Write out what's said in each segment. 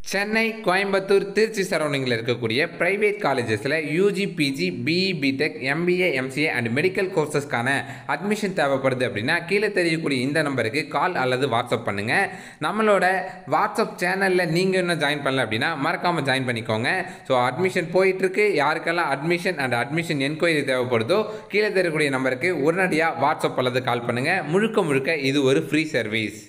சென்னை கோயம்புத்தூர் திருச்சி சரௌண்டிங்கில் இருக்கக்கூடிய ப்ரைவேட் காலேஜஸில் UG PG BE BTech MBA MCA and medical கோர்சஸ்க்கான அட்மிஷன் தேவைப்படுது அப்படின்னா கீழே தெரியக்கூடிய இந்த நம்பருக்கு கால் அல்லது வாட்ஸ்அப் பண்ணுங்கள் நம்மளோட வாட்ஸ்அப் சேனலில் நீங்கள் இன்னும் ஜாயின் பண்ணல அப்படின்னா மறக்காமல் ஜாயின் பண்ணிக்கோங்க ஸோ அட்மிஷன் போயிட்டுருக்கு யாருக்கெல்லாம் அட்மிஷன் அண்ட் அட்மிஷன் என்கொயரி தேவைப்படுதோ கீழே தெரியக்கூடிய நம்பருக்கு உடனடியாக வாட்ஸ்அப் அல்லது கால் பண்ணுங்கள் முழுக்க முழுக்க இது ஒரு ஃப்ரீ சர்வீஸ்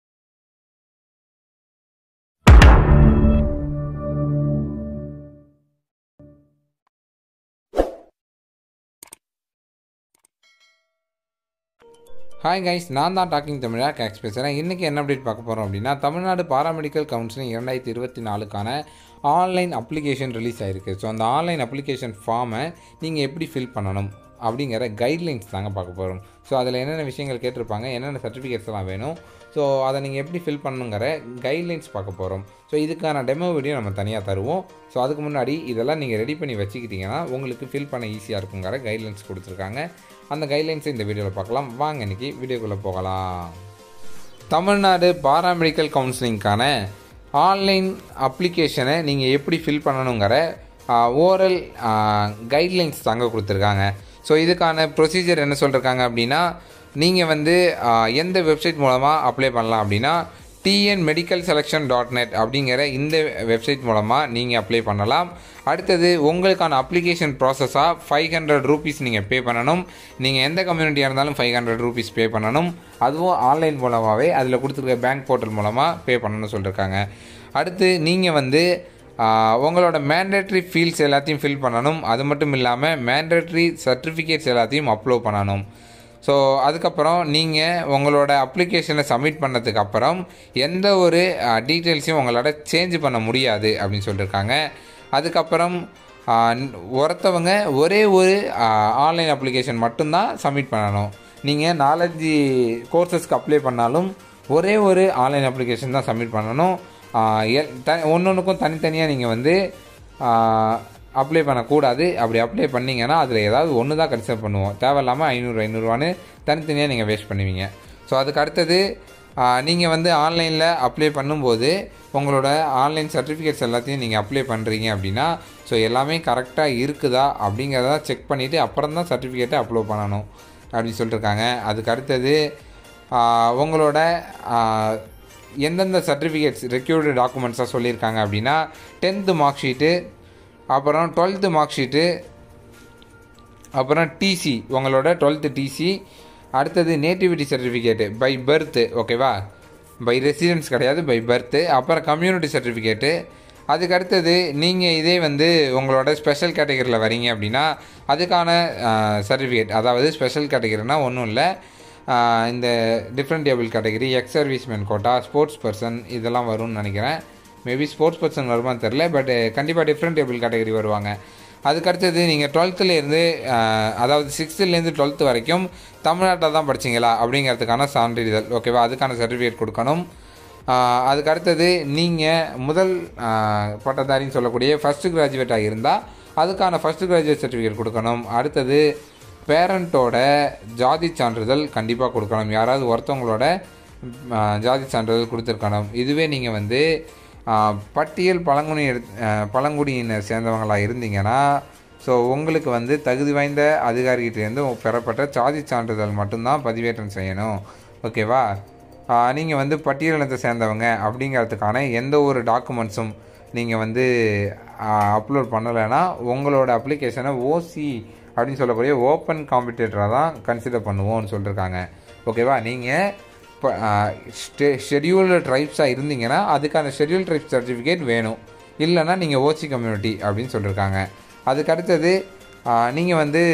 ஹாய் கைஸ் நான் தான் டாக்கிங் தமிழா கேக்ஸ் பேசுகிறேன் இன்றைக்கி என்ன அப்டேட் பார்க்க போகிறோம் அப்படின்னா தமிழ்நாடு பாராமெடிக்கல் கவுன்சிலிங் இரண்டாயிரத்தி இருபத்தி நாலுக்கான ஆன்லைன் அப்ளிகேஷன் ரிலீஸ் ஆகிருக்கு ஸோ அந்த ஆன்லைன் அப்ளிகேஷன் ஃபார்மை நீங்கள் எப்படி ஃபில் பண்ணணும் அப்படிங்கிற கைட்லைன்ஸ் தாங்க பார்க்க போகிறோம் ஸோ அதில் என்னென்ன விஷயங்கள் கேட்டிருப்பாங்க என்னென்ன சர்டிஃபிகேட்ஸ் எல்லாம் வேணும் ஸோ அதை நீங்கள் எப்படி ஃபில் பண்ணுங்கிற கைட்லைன்ஸ் பார்க்க போகிறோம் ஸோ இதுக்கான டெமோ வீடியோ நம்ம தனியாக தருவோம் ஸோ அதுக்கு முன்னாடி இதெல்லாம் நீங்கள் ரெடி பண்ணி வச்சுக்கிட்டிங்கன்னா உங்களுக்கு ஃபில் பண்ண ஈஸியாக இருக்குங்கிற கைட்லைன்ஸ் கொடுத்துருக்காங்க அந்த கைட்லைன்ஸை இந்த வீடியோவில் பார்க்கலாம் வாங்க இன்றைக்கி வீடியோக்குள்ளே போகலாம் தமிழ்நாடு பாராமெடிக்கல் கவுன்சிலிங்க்கான ஆன்லைன் அப்ளிகேஷனை நீங்கள் எப்படி ஃபில் பண்ணணுங்கிற ஓரல் கைட்லைன்ஸ் தாங்க கொடுத்துருக்காங்க ஸோ இதுக்கான ப்ரொசீஜர் என்ன சொல்லியிருக்காங்க அப்படின்னா நீங்கள் வந்து எந்த வெப்சைட் மூலமாக அப்ளை பண்ணலாம் அப்படின்னா TN medical selection dot net அப்படிங்கிற இந்த வெப்சைட் மூலமாக நீங்கள் அப்ளை பண்ணலாம் அடுத்தது உங்களுக்கான அப்ளிகேஷன் ப்ராசஸாக ஃபைவ் ஹண்ட்ரட் ருபீஸ் நீங்கள் பே பண்ணணும் நீங்கள் எந்த கம்யூனிட்டியாக இருந்தாலும் ஃபைவ் ஹண்ட்ரட் ருபீஸ் பே பண்ணணும் அதுவும் ஆன்லைன் மூலமாகவே அதில் கொடுத்துருக்க பேங்க் போர்ட்டல் மூலமாக பே பண்ணணும்னு சொல்லியிருக்காங்க அடுத்து நீங்கள் வந்து உங்களோட மேண்டேட்ரி ஃபீல்ட்ஸ் எல்லாத்தையும் ஃபில் பண்ணணும் அது மட்டும் இல்லாமல் மேண்டேட்ரி சர்டிஃபிகேட்ஸ் எல்லாத்தையும் அப்லோட் பண்ணணும் ஸோ அதுக்கப்புறம் நீங்கள் உங்களோட அப்ளிகேஷனை சப்மிட் பண்ணதுக்கு அப்புறம் எந்த ஒரு டீட்டெயில்ஸையும் உங்களோட சேஞ்ச் பண்ண முடியாது அப்படின்னு சொல்லியிருக்காங்க அதுக்கப்புறம் ஒருத்தவங்க ஒரே ஒரு ஆன்லைன் அப்ளிகேஷன் மட்டும்தான் சப்மிட் பண்ணணும் நீங்கள் நாலஞ்சு கோர்சஸ்க்கு அப்ளை பண்ணாலும் ஒரே ஒரு ஆன்லைன் அப்ளிகேஷன் தான் சப்மிட் பண்ணணும் த ஒன்று ஒன்றுக்கும் தனித்தனியாக நீங்கள் வந்து அப்ளை பண்ணக்கூடாது அப்படி அப்ளை பண்ணிங்கன்னா அதில் ஏதாவது ஒன்று தான் கன்சிடர் பண்ணுவோம் தேவையில்லாமல் ஐநூறு ஐநூறுரூவான்னு தனித்தனியாக நீங்கள் வேஸ்ட் பண்ணுவீங்க ஸோ அதுக்கு அடுத்தது நீங்கள் வந்து ஆன்லைனில் அப்ளை பண்ணும்போது உங்களோட ஆன்லைன் சர்டிஃபிகேட்ஸ் எல்லாத்தையும் நீங்கள் அப்ளை பண்ணுறீங்க அப்படின்னா ஸோ எல்லாமே கரெக்டாக இருக்குதா அப்படிங்கிறத செக் பண்ணிவிட்டு அப்புறம் தான் சர்டிஃபிகேட்டை அப்லோட் பண்ணணும் அப்படின்னு சொல்லியிருக்காங்க அதுக்கு அடுத்தது உங்களோட எந்தெந்த சர்டிஃபிகேட்ஸ் ரெக்யூர்டு டாக்குமெண்ட்ஸாக சொல்லியிருக்காங்க அப்படின்னா டென்த்து மார்க் ஷீட்டு அப்புறம் டுவெல்த்து மார்க் ஷீட்டு அப்புறம் டிசி உங்களோட டுவெல்த்து டிசி அடுத்தது நேட்டிவிட்டி சர்டிஃபிகேட்டு பை பர்த்து ஓகேவா பை ரெசிடென்ஸ் கிடையாது பை பர்த்து அப்புறம் கம்யூனிட்டி சர்டிஃபிகேட்டு அதுக்கு அடுத்தது நீங்கள் இதே வந்து உங்களோட ஸ்பெஷல் கேட்டகரியில் வரீங்க அப்படின்னா அதுக்கான சர்டிஃபிகேட் அதாவது ஸ்பெஷல் கேட்டகரினா ஒன்றும் இல்லை இந்த different table category ex serviceman quota sports person இதெல்லாம் வரும்னு நினைக்கிறேன் மேபி ஸ்போர்ட்ஸ் பர்சன் வருமானு தெரில பட் கண்டிப்பாக டிஃப்ரெண்ட் டேபிள் கேட்டகரி வருவாங்க அதுக்கு அடுத்தது நீங்கள் டுவெல்த்துலேருந்து அதாவது சிக்ஸ்த்துலேருந்து டுவெல்த்து வரைக்கும் தமிழ்நாட்டில் தான் படிச்சிங்களா அப்படிங்கிறதுக்கான சான்றிதழ் ஓகேவா அதுக்கான சர்டிஃபிகேட் கொடுக்கணும் அதுக்கு அடுத்தது நீங்கள் முதல் பட்டதாரின்னு சொல்லக்கூடிய ஃபஸ்ட்டு கிராஜுவேட்டாக இருந்தால் அதுக்கான ஃபஸ்ட்டு கிராஜுவேட் சர்டிஃபிகேட் கொடுக்கணும் அடுத்தது பேரண்ட்டோட ஜாதி சான்றிதழ் கண்டிப்பாக கொடுக்கணும் யாராவது ஒருத்தவங்களோட ஜாதி சான்றிதழ் கொடுத்துருக்கணும் இதுவே நீங்கள் வந்து பட்டியல் பழங்குடி பழங்குடியினர் சேர்ந்தவங்களாக இருந்தீங்கன்னா ஸோ உங்களுக்கு வந்து தகுதி வாய்ந்த அதிகாரிகிட்டேருந்து பெறப்பட்ட சாதி சான்றிதழ் மட்டும்தான் பதிவேற்றம் செய்யணும் ஓகேவா நீங்கள் வந்து பட்டியலினத்தை சேர்ந்தவங்க அப்படிங்கிறதுக்கான எந்த ஒரு டாக்குமெண்ட்ஸும் நீங்கள் வந்து அப்லோட் பண்ணலைன்னா உங்களோட அப்ளிகேஷனை ஓசி அப்படின்னு சொல்லக்கூடிய ஓப்பன் காம்படிட்டராக தான் கன்சிடர் பண்ணுவோம்னு சொல்லியிருக்காங்க ஓகேவா நீங்கள் இப்போ ஸ்டெ ஷெடியூல்டு ட்ரைப்ஸாக இருந்தீங்கன்னா அதுக்கான ஷெடியூல் ட்ரைப் சர்டிஃபிகேட் வேணும் இல்லைன்னா நீங்கள் ஓசி கம்யூனிட்டி அப்படின்னு சொல்லியிருக்காங்க அதுக்கு அடுத்தது நீங்கள் வந்து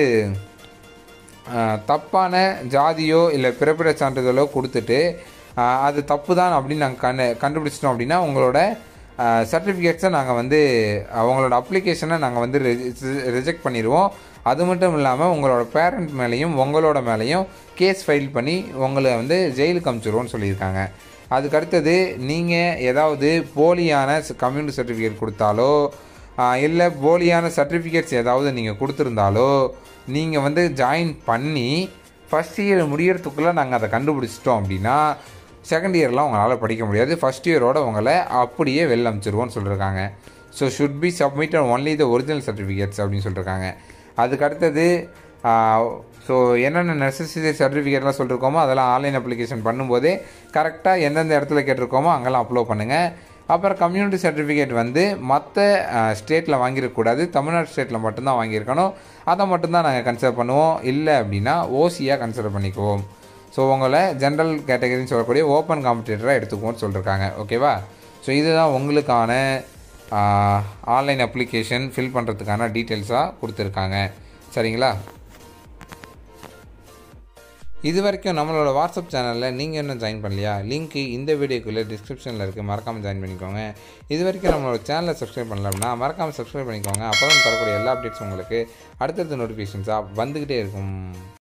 தப்பான ஜாதியோ இல்லை பிறப்பிட சான்றிதழோ கொடுத்துட்டு அது தப்பு தான் அப்படின்னு நாங்கள் கண்டு கண்டுபிடிச்சிட்டோம் அப்படின்னா உங்களோட சர்டிஃபிகேட்ஸை நாங்கள் வந்து அவங்களோட அப்ளிகேஷனை நாங்கள் வந்து ரிஜெக்ட் பண்ணிடுவோம் அது மட்டும் இல்லாமல் உங்களோட பேரண்ட் மேலேயும் உங்களோட மேலேயும் கேஸ் ஃபைல் பண்ணி உங்களை வந்து ஜெயிலுக்கு அனுப்பிச்சிடுவோன்னு சொல்லியிருக்காங்க அதுக்கு அடுத்தது நீங்கள் ஏதாவது போலியான கம்யூனிட்டி சர்டிஃபிகேட் கொடுத்தாலோ இல்லை போலியான சர்டிஃபிகேட்ஸ் ஏதாவது நீங்கள் கொடுத்துருந்தாலோ நீங்கள் வந்து ஜாயின் பண்ணி ஃபஸ்ட் இயர் முடியறதுக்குள்ளே நாங்கள் அதை கண்டுபிடிச்சிட்டோம் அப்படின்னா செகண்ட் இயர்லாம் உங்களால் படிக்க முடியாது ஃபஸ்ட் இயரோட உங்களை அப்படியே வெளில அனுப்பிச்சிருவோன்னு சொல்லியிருக்காங்க so should be submitted only the original certificates அப்படின்னு சொல்லியிருக்காங்க அதுக்கு அடுத்தது ஸோ என்னென்ன நெசசரி சர்டிஃபிகேட்லாம் சொல்லியிருக்கோமோ அதெல்லாம் ஆன்லைன் அப்ளிகேஷன் பண்ணும்போதே கரெக்டாக எந்தெந்த இடத்துல கேட்டிருக்கோமோ அங்கெல்லாம் அப்லோட் பண்ணுங்கள் அப்புறம் கம்யூனிட்டி சர்டிஃபிகேட் வந்து மற்ற ஸ்டேட்டில் வாங்கியிருக்கக்கூடாது தமிழ்நாடு ஸ்டேட்டில் மட்டும்தான் வாங்கியிருக்கணும் அதை மட்டும்தான் நாங்கள் கன்சிடர் பண்ணுவோம் இல்லை அப்படின்னா ஓசியாக கன்சிடர் பண்ணிக்குவோம் ஸோ உங்களை ஜென்ரல் கேட்டகரின்னு சொல்லக்கூடிய ஓப்பன் காம்படிட்டராக எடுத்துக்குவோம்னு சொல்லியிருக்காங்க ஓகேவா ஸோ இதுதான் உங்களுக்கான ஆன்லைன் அப்ளிகேஷன் ஃபில் பண்ணுறதுக்கான டீட்டெயில்ஸாக கொடுத்துருக்காங்க சரிங்களா இது வரைக்கும் நம்மளோட வாட்ஸ்அப் சேனலில் நீங்கள் இன்னும் ஜாயின் பண்ணலையா லிங்க்கு இந்த வீடியோக்குள்ளே டிஸ்கிரிப்ஷனில் இருக்குது மறக்காமல் ஜாயின் பண்ணிக்கோங்க இது வரைக்கும் நம்மளோட சேனலை சப்ஸ்கிரைப் பண்ணல அப்படின்னா மறக்காமல் சப்ஸ்கிரைப் பண்ணிக்கோங்க அப்போ தான் தரக்கூடிய எல்லா அப்டேட்ஸும் உங்களுக்கு அடுத்தடுத்த நோட்டிஃபிகேஷன்ஸாக வந்துக்கிட்டே இருக்கும்